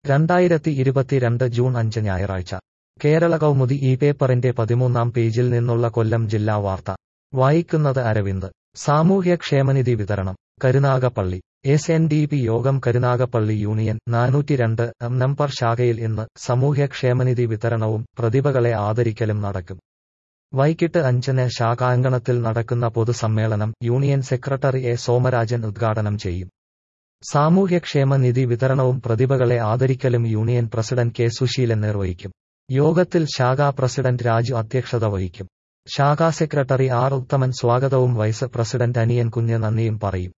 രണ്ടായിരത്തി ഇരുപത്തിരണ്ട് ജൂൺ അഞ്ച് ഞായറാഴ്ച കേരള കൗമുദി ഈ പേപ്പറിന്റെ പതിമൂന്നാം പേജിൽ നിന്നുള്ള കൊല്ലം ജില്ലാ വാർത്ത വായിക്കുന്നത് അരവിന്ദ് സാമൂഹ്യക്ഷേമനിധി വിതരണം Karunagappally S N D P യോഗം കരുനാഗപ്പള്ളി യൂണിയൻ നാനൂറ്റിരണ്ട് നമ്പർ ശാഖയിൽ ഇന്ന് സാമൂഹ്യക്ഷേമനിധി വിതരണവും പ്രതിഭകളെ ആദരിക്കലും നടക്കും വൈകിട്ട് അഞ്ചിന് ശാഖാങ്കണത്തിൽ നടക്കുന്ന പൊതുസമ്മേളനം യൂണിയൻ സെക്രട്ടറി എ സോമരാജൻ ഉദ്ഘാടനം ചെയ്യും സാമൂഹ്യക്ഷേമ നിധി വിതരണവും പ്രതിഭകളെ ആദരിക്കലും യൂണിയൻ പ്രസിഡന്റ് കെ സുശീലൻ നിർവഹിക്കും യോഗത്തിൽ ശാഖാ പ്രസിഡന്റ് രാജു അധ്യക്ഷത വഹിക്കും ശാഖാ സെക്രട്ടറി ആർ ഉത്തമൻ സ്വാഗതവും വൈസ് പ്രസിഡന്റ് അനിയൻ കുഞ്ഞ് നന്ദിയും പറയും